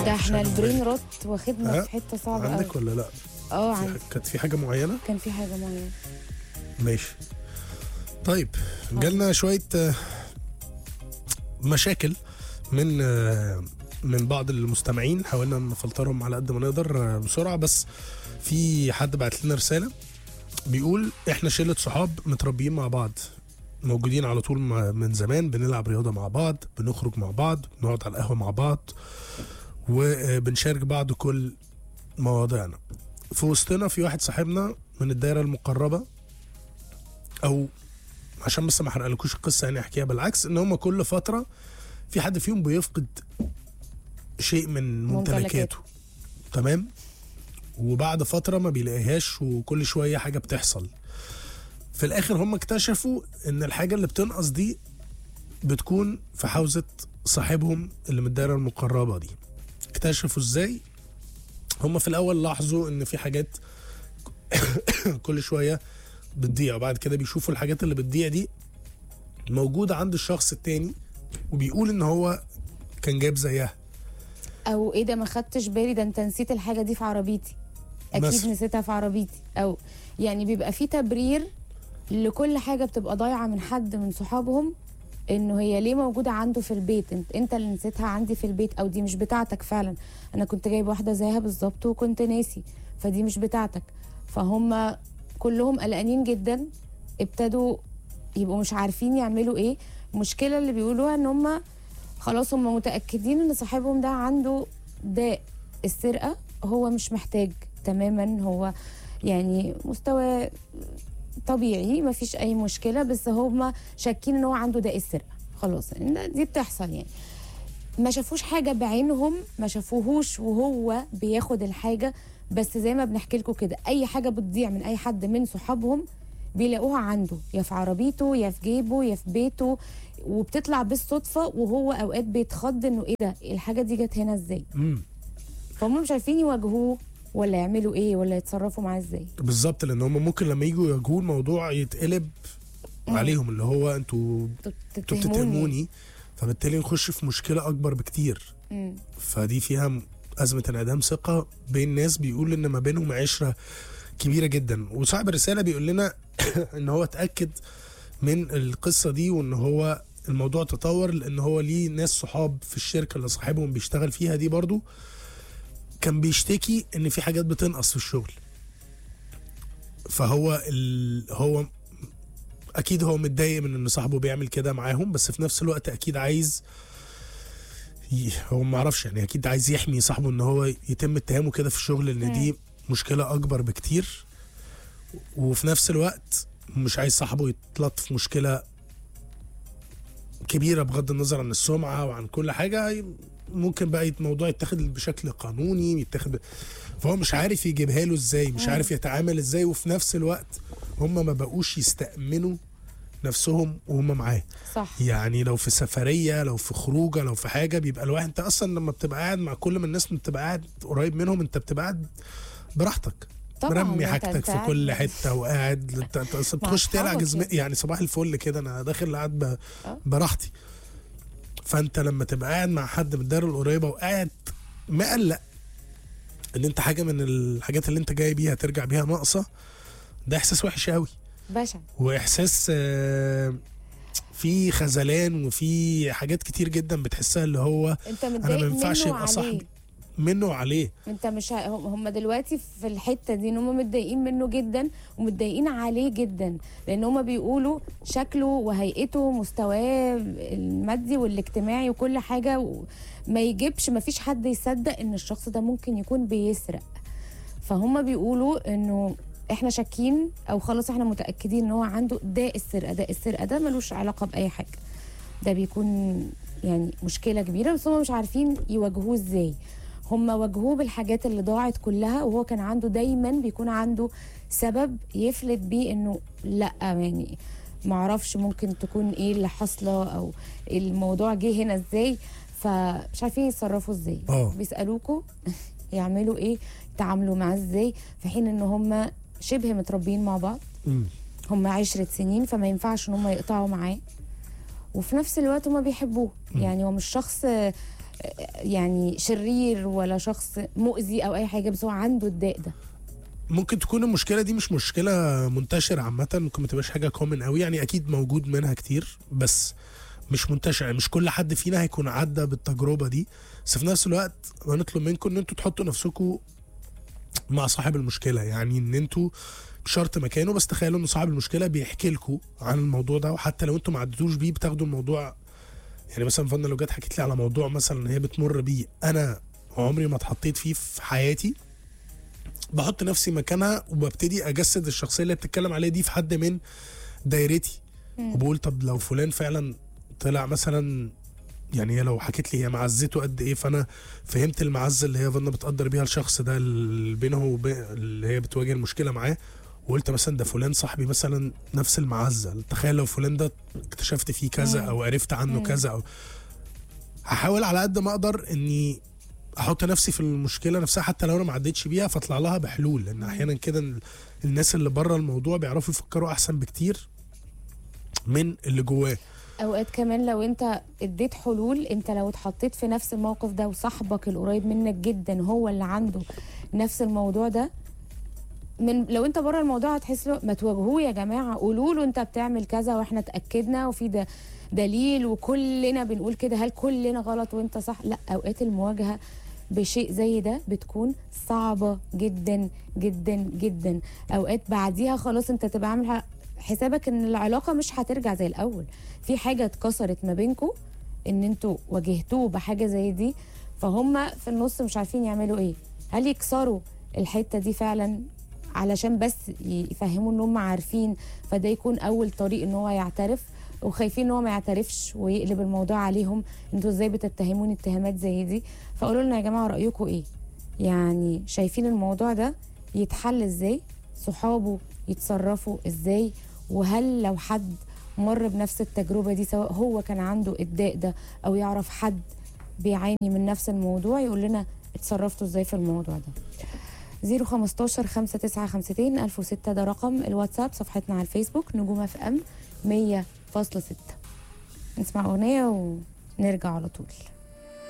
ده احنا عشان- البرين روت واخدنا ها؟ في حته صعبه عندك قوي ولا لا؟ اه في عندي ح- كانت في حاجه معينه؟ كان في حاجه معينه ماشي طيب جالنا شويه آه، مشاكل من آه، من بعض المستمعين حاولنا نفلترهم على قد ما نقدر آه، بسرعه بس في حد بعت لنا رساله بيقول احنا شله صحاب متربيين مع بعض موجودين على طول مع- من زمان بنلعب رياضه مع بعض بنخرج مع بعض بنقعد على القهوه مع بعض وبنشارك بعض كل مواضيعنا في وسطنا في واحد صاحبنا من الدايره المقربه او عشان بس ما احرقلكوش القصه يعني احكيها بالعكس ان هم كل فتره في حد فيهم بيفقد شيء من ممتلكاته. ممتلكاته تمام وبعد فتره ما بيلاقيهاش وكل شويه حاجه بتحصل في الاخر هم اكتشفوا ان الحاجه اللي بتنقص دي بتكون في حوزه صاحبهم اللي من الدايره المقربه دي اكتشفوا ازاي هم في الاول لاحظوا ان في حاجات كل شويه بتضيع وبعد كده بيشوفوا الحاجات اللي بتضيع دي موجوده عند الشخص التاني وبيقول ان هو كان جايب زيها او ايه ده ما خدتش بالي ده انت نسيت الحاجه دي في عربيتي اكيد مثلا. نسيتها في عربيتي او يعني بيبقى في تبرير لكل حاجه بتبقى ضايعه من حد من صحابهم انه هي ليه موجوده عنده في البيت انت, انت اللي نسيتها عندي في البيت او دي مش بتاعتك فعلا انا كنت جايب واحده زيها بالظبط وكنت ناسي فدي مش بتاعتك فهم كلهم قلقانين جدا ابتدوا يبقوا مش عارفين يعملوا ايه المشكله اللي بيقولوها ان هم خلاص هم متاكدين ان صاحبهم ده عنده داء السرقه هو مش محتاج تماما هو يعني مستوى طبيعي ما فيش اي مشكله بس هم شاكين ان هو عنده داء السرقه خلاص إن دي بتحصل يعني ما شافوش حاجه بعينهم ما شافوهوش وهو بياخد الحاجه بس زي ما بنحكي لكم كده اي حاجه بتضيع من اي حد من صحابهم بيلاقوها عنده يا في عربيته يا في جيبه يا في بيته وبتطلع بالصدفه وهو اوقات بيتخض انه ايه ده الحاجه دي جت هنا ازاي امم فهم مش عارفين يواجهوه ولا يعملوا ايه ولا يتصرفوا معاه ازاي بالظبط لان هم ممكن لما يجوا يواجهوا الموضوع يتقلب عليهم اللي هو انتوا انتوا انتوا بتتهموني بتتهموني فبالتالي نخش في مشكله اكبر بكتير مم. فدي فيها م- ازمه انعدام ثقه بين ناس بيقول ان ما بينهم عشره كبيره جدا وصاحب الرساله بيقول لنا ان هو اتاكد من القصه دي وان هو الموضوع تطور لان هو ليه ناس صحاب في الشركه اللي صاحبهم بيشتغل فيها دي برضو كان بيشتكي ان في حاجات بتنقص في الشغل فهو ال... هو اكيد هو متضايق من ان صاحبه بيعمل كده معاهم بس في نفس الوقت اكيد عايز ي- هو ما اعرفش يعني اكيد عايز يحمي صاحبه ان هو يتم اتهامه كده في الشغل ان دي مشكله اكبر بكتير وفي نفس الوقت مش عايز صاحبه يتلط في مشكله كبيره بغض النظر عن السمعه وعن كل حاجه ممكن بقى الموضوع يتاخد بشكل قانوني يتاخد ب... فهو مش عارف يجيبها له ازاي مش عارف يتعامل ازاي وفي نفس الوقت هم ما بقوش يستأمنوا نفسهم وهم معاه صح يعني لو في سفريه لو في خروجه لو في حاجه بيبقى الواحد انت اصلا لما بتبقى قاعد مع كل من الناس بتبقى قاعد قريب منهم انت بتبقى قاعد براحتك طبعا مرمي أنت- حاجتك أنت في قاعد- كل حته وقاعد انت انت اصلا مع بتخش تقلع أصحابك جزمة يعني. يعني صباح الفل كده انا داخل قاعد ب- آه. براحتي فانت لما تبقى قاعد مع حد من الدايره القريبه وقاعد مقلق ان انت حاجه من الحاجات اللي انت جاي بيها ترجع بيها ناقصه ده احساس وحش قوي بشع واحساس آه، في خذلان وفي حاجات كتير جدا بتحسها اللي هو انت انا متضايق ما ينفعش منه يبقى وعليه صاحبي منه وعليه انت مش ه- هم هم دلوقتي في الحته دي ان هم متضايقين منه جدا ومتضايقين عليه جدا لان هم بيقولوا شكله وهيئته مستواه المادي والاجتماعي وكل حاجه و- ما يجيبش ما فيش حد يصدق ان الشخص ده ممكن يكون بيسرق فهم بيقولوا انه احنا شاكين او خلاص احنا متاكدين ان هو عنده داء السرقه داء السرقه ده ملوش علاقه باي حاجه ده بيكون يعني مشكله كبيره بس هم مش عارفين يواجهوه ازاي هم واجهوه بالحاجات اللي ضاعت كلها وهو كان عنده دايما بيكون عنده سبب يفلت بيه انه لا يعني معرفش ممكن تكون ايه اللي حاصله او الموضوع جه هنا ازاي فمش عارفين يتصرفوا ازاي اه. بيسالوكوا يعملوا ايه يتعاملوا معاه ازاي في حين ان هم شبه متربيين مع بعض مم. هم عشرة سنين فما ينفعش ان هم يقطعوا معاه وفي نفس الوقت هم بيحبوه يعني هو مش شخص آه، يعني شرير ولا شخص مؤذي او اي حاجه بس هو عنده الداء ده ممكن تكون المشكله دي مش مشكله منتشره عامه ممكن ما تبقاش حاجه كومن قوي يعني اكيد موجود منها كتير بس مش منتشره مش كل حد فينا هيكون عدى بالتجربه دي بس في نفس الوقت هنطلب منكم ان انتوا تحطوا نفسكم مع صاحب المشكله يعني ان انتوا مش شرط مكانه بس تخيلوا ان صاحب المشكله بيحكي لكم عن الموضوع ده وحتى لو انتوا ما عدتوش بيه بتاخدوا الموضوع يعني مثلا فانا لو جت حكيت لي على موضوع مثلا هي بتمر بيه انا عمري ما اتحطيت فيه في حياتي بحط نفسي مكانها وببتدي اجسد الشخصيه اللي بتتكلم عليها دي في حد من دايرتي وبقول طب لو فلان فعلا طلع مثلا يعني هي لو حكيت لي هي معزته قد ايه فانا فهمت المعزه اللي هي فانا بتقدر بيها الشخص ده اللي بينه وبين اللي هي بتواجه المشكله معاه وقلت مثلا ده فلان صاحبي مثلا نفس المعزه تخيل لو فلان ده اكتشفت فيه كذا مم. او عرفت عنه مم. كذا او هحاول على قد ما اقدر اني احط نفسي في المشكله نفسها حتى لو انا ما عدتش بيها فاطلع لها بحلول لان احيانا كده ال- الناس اللي بره الموضوع بيعرفوا يفكروا احسن بكتير من اللي جواه اوقات كمان لو انت اديت حلول انت لو اتحطيت في نفس الموقف ده وصاحبك القريب منك جدا هو اللي عنده نفس الموضوع ده من لو انت بره الموضوع هتحس له ما تواجهوه يا جماعه قولوا له انت بتعمل كذا واحنا اتاكدنا وفي ده دليل وكلنا بنقول كده هل كلنا غلط وانت صح لا اوقات المواجهه بشيء زي ده بتكون صعبه جدا جدا جدا اوقات بعديها خلاص انت تبقى عامل حسابك ان العلاقه مش هترجع زي الاول في حاجه اتكسرت ما بينكم ان انتوا واجهتوه بحاجه زي دي فهم في النص مش عارفين يعملوا ايه هل يكسروا الحته دي فعلا علشان بس يفهموا ان هم عارفين فده يكون اول طريق ان هو يعترف وخايفين ان هو ما يعترفش ويقلب الموضوع عليهم انتوا ازاي بتتهموني اتهامات زي دي فقولوا لنا يا جماعه رايكم ايه يعني شايفين الموضوع ده يتحل ازاي صحابه يتصرفوا ازاي وهل لو حد مر بنفس التجربه دي سواء هو كان عنده الداء ده او يعرف حد بيعاني من نفس الموضوع يقول لنا اتصرفتوا ازاي في الموضوع ده 015 5952 1006 ده رقم الواتساب صفحتنا على الفيسبوك نجوم اف ام 100.6 نسمع اغنيه ونرجع على طول